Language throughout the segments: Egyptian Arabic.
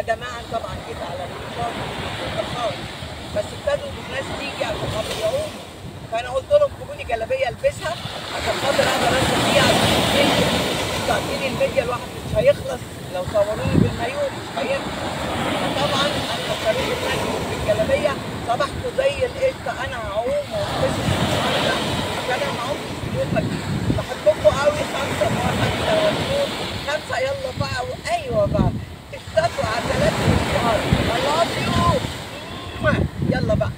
يا جماعه طبعا جيت على الانشاط خالص بس ابتدوا الناس تيجي عشان خاطر يعوموا فانا قلت لهم جيبوا لي جلابيه البسها عشان خاطر اقدر انزل بيها على الميديا انتوا عارفين الميديا الواحد مش هيخلص لو صوروني بالمايو مش هينفع فطبعا انا اضطريت ان انزل بالجلابيه صبحت زي القشطه انا هعوم وانبسط النهارده عشان انا ما عمتش في اليوم ما بحبكم قوي خمسه خمسه ونور خمسه يلا بقى ايوه بقى اشتكوا عجلات الشهر I love you يلا بقى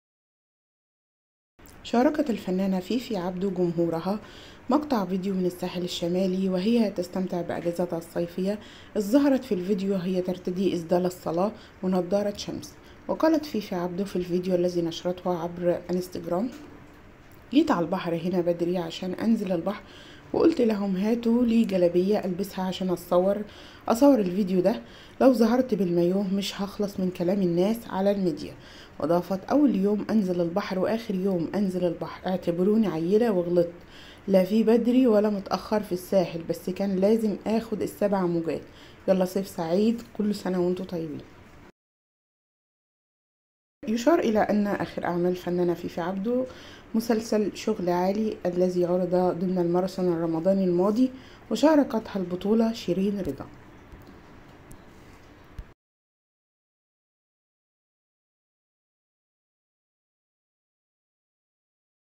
شاركت الفنانة فيفي عبده جمهورها مقطع فيديو من الساحل الشمالي وهي تستمتع بأجازتها الصيفية إذ ظهرت في الفيديو هي ترتدي إسدال الصلاة ونظارة شمس وقالت فيفي عبده في الفيديو الذي نشرته عبر انستجرام جيت على البحر هنا بدري عشان أنزل البحر وقلت لهم هاتوا لي جلابية ألبسها عشان أتصور أصور الفيديو ده لو ظهرت بالمايوه مش هخلص من كلام الناس على الميديا وضافت أول يوم أنزل البحر وآخر يوم أنزل البحر اعتبروني عيلة وغلطت لا في بدري ولا متأخر في الساحل بس كان لازم اخد السبع موجات يلا صيف سعيد كل سنة وانتم طيبين يشار إلى أن آخر أعمال الفنانة فيفي عبده مسلسل شغل عالي الذي عرض ضمن الماراثون الرمضاني الماضي وشاركتها البطولة شيرين رضا